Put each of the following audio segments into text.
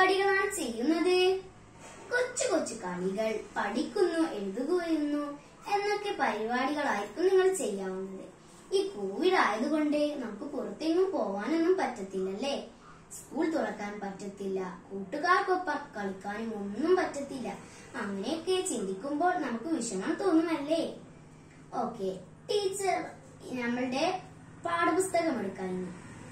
പരിപാടികളാണ് ചെയ്യുന്നത് കൊച്ചു കൊച്ചു കളികൾ പഠിക്കുന്നു എഴുതുകയുന്നു എന്നൊക്കെ പരിപാടികളായിരിക്കും നിങ്ങൾ ചെയ്യാവുന്നത് ഈ കോവിഡ് ആയതുകൊണ്ട് നമുക്ക് പുറത്തെങ്ങും പോവാനൊന്നും പറ്റത്തില്ലല്ലേ സ്കൂൾ തുറക്കാൻ പറ്റത്തില്ല കൂട്ടുകാർക്കൊപ്പം കളിക്കാനും ഒന്നും പറ്റത്തില്ല അങ്ങനെയൊക്കെ ചിന്തിക്കുമ്പോൾ നമുക്ക് വിഷമം തോന്നുമല്ലേ ഓക്കെ ടീച്ചർ നമ്മളുടെ പാഠപുസ്തകം എടുക്കാനുണ്ട്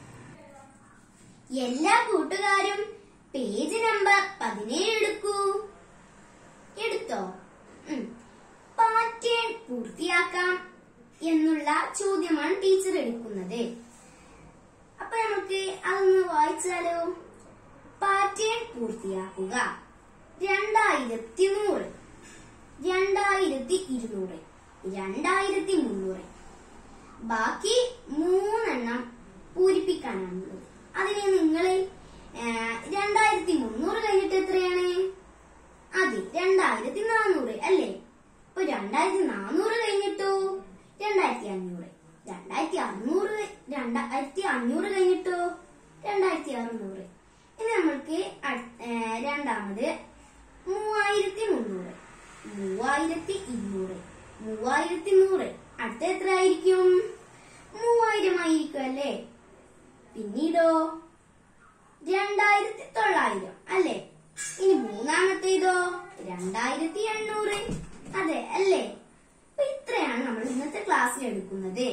എല്ലാ കൂട്ടുകാരും പേജ് നമ്പർ പതിനേഴ് എടുക്കൂ എടുത്തോ ഉം. പാറ്റേൺ പൂർത്തിയാക്കാം എന്നുള്ള ചോദ്യമാണ് ടീച്ചർ എടുക്കുന്നത് അപ്പൊ നമുക്ക് അതൊന്ന് വായിച്ചാലോ പാറ്റേൺ പൂർത്തിയാക്കുക രണ്ടായിരത്തി നൂറ് രണ്ടായിരത്തി ഇരുന്നൂറ് രണ്ടായിരത്തി മുന്നൂറ് ബാക്കി മൂന്നെണ്ണം പൂരിപ്പിക്കാനാണുള്ളത് അതിന് നിങ്ങൾ രണ്ടായിരത്തി മുന്നൂറ് കഴിഞ്ഞിട്ട് എത്രയാണ് അതെ രണ്ടായിരത്തി നാനൂറ് അല്ലേ ഇപ്പൊ രണ്ടായിരത്തി നാനൂറ് കഴിഞ്ഞിട്ടോ രണ്ടായിരത്തി അഞ്ഞൂറ് രണ്ടായിരത്തി അറുന്നൂറ് രണ്ടായിരത്തി അഞ്ഞൂറ് കഴിഞ്ഞിട്ടോ രണ്ടായിരത്തി അറുന്നൂറ് ഇനി നമ്മൾക്ക് അടു- ഏ, രണ്ടാമത് മൂവായിരത്തി മുന്നൂറ് മൂവായിരത്തി ഇരുന്നൂറ് മൂവായിരത്തി നൂറ് അടുത്ത എത്ര ആയിരിക്കും മൂവായിരം ആയിരിക്കും അല്ലേ പിന്നീടോ രണ്ടായിരത്തി തൊള്ളായിരം അല്ലേ ഇനി മൂന്നാമത്തേതോ രണ്ടായിരത്തി എണ്ണൂറ് അതെ അല്ലേ അപ്പൊ ഇത്രയാണ് നമ്മൾ ഇന്നത്തെ ക്ലാസ്സിൽ എടുക്കുന്നത്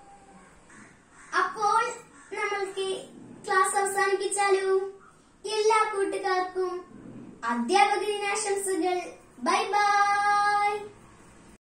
അപ്പോൾ നമ്മൾക്ക് ക്ലാസ് അവസാനിപ്പിച്ചാലോ എല്ലാ കൂട്ടുകാർക്കും അധ്യാപക ദിനാശംസകൾ ബൈ ബൈ